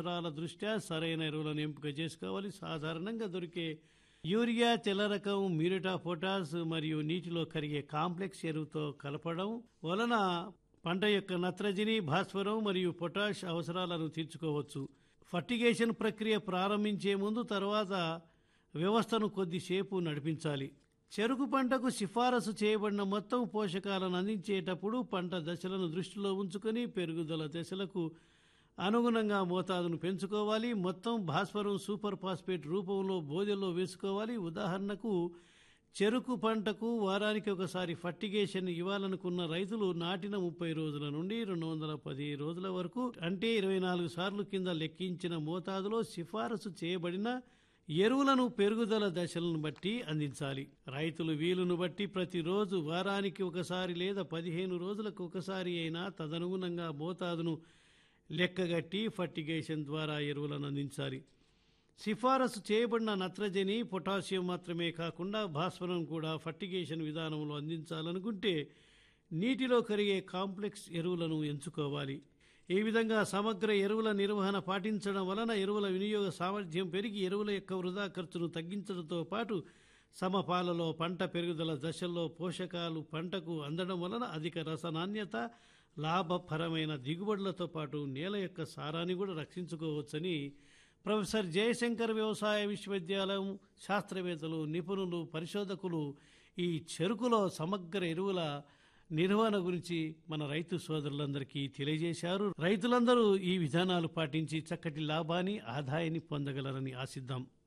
అవసరాల దృష్ట్యా సరైన ఎరువులను ఎంపిక చేసుకోవాలి సాధారణంగా దొరికే యూరియా తెల్ల రకం మ్యూరిటా పొటాస్ మరియు నీటిలో కరిగే కాంప్లెక్స్ ఎరువుతో కలపడం వలన పంట యొక్క నత్రజని భాస్వరం మరియు పొటాష్ అవసరాలను తీర్చుకోవచ్చు ఫర్టిగేషన్ ప్రక్రియ ప్రారంభించే ముందు తర్వాత వ్యవస్థను కొద్దిసేపు నడిపించాలి చెరుకు పంటకు సిఫారసు చేయబడిన మొత్తం పోషకాలను అందించేటప్పుడు పంట దశలను దృష్టిలో ఉంచుకొని పెరుగుదల దశలకు అనుగుణంగా మోతాదును పెంచుకోవాలి మొత్తం భాస్వరం సూపర్ ఫాస్ఫేట్ రూపంలో బోదెల్లో వేసుకోవాలి ఉదాహరణకు చెరుకు పంటకు వారానికి ఒకసారి ఫర్టిగేషన్ ఇవ్వాలనుకున్న రైతులు నాటిన ముప్పై రోజుల నుండి రెండు వందల పది రోజుల వరకు అంటే ఇరవై నాలుగు సార్లు కింద లెక్కించిన మోతాదులో సిఫారసు చేయబడిన ఎరువులను పెరుగుదల దశలను బట్టి అందించాలి రైతులు వీలును బట్టి ప్రతిరోజు వారానికి ఒకసారి లేదా పదిహేను రోజులకు ఒకసారి అయినా తదనుగుణంగా మోతాదును లెక్కగట్టి ఫర్టిగేషన్ ద్వారా ఎరువులను అందించాలి సిఫారసు చేయబడిన నత్రజని పొటాషియం మాత్రమే కాకుండా భాస్వరం కూడా ఫర్టిగేషన్ విధానంలో అందించాలనుకుంటే నీటిలో కరిగే కాంప్లెక్స్ ఎరువులను ఎంచుకోవాలి ఈ విధంగా సమగ్ర ఎరువుల నిర్వహణ పాటించడం వలన ఎరువుల వినియోగ సామర్థ్యం పెరిగి ఎరువుల యొక్క వృధా ఖర్చును తగ్గించడంతో పాటు సమపాలలో పంట పెరుగుదల దశల్లో పోషకాలు పంటకు అందడం వలన అధిక రస నాణ్యత లాభపరమైన దిగుబడులతో పాటు నేల యొక్క సారాన్ని కూడా రక్షించుకోవచ్చని ప్రొఫెసర్ జయశంకర్ వ్యవసాయ విశ్వవిద్యాలయం శాస్త్రవేత్తలు నిపుణులు పరిశోధకులు ఈ చెరుకులో సమగ్ర ఎరువుల నిర్వహణ గురించి మన రైతు సోదరులందరికీ తెలియజేశారు రైతులందరూ ఈ విధానాలు పాటించి చక్కటి లాభాన్ని ఆదాయాన్ని పొందగలరని ఆశిద్దాం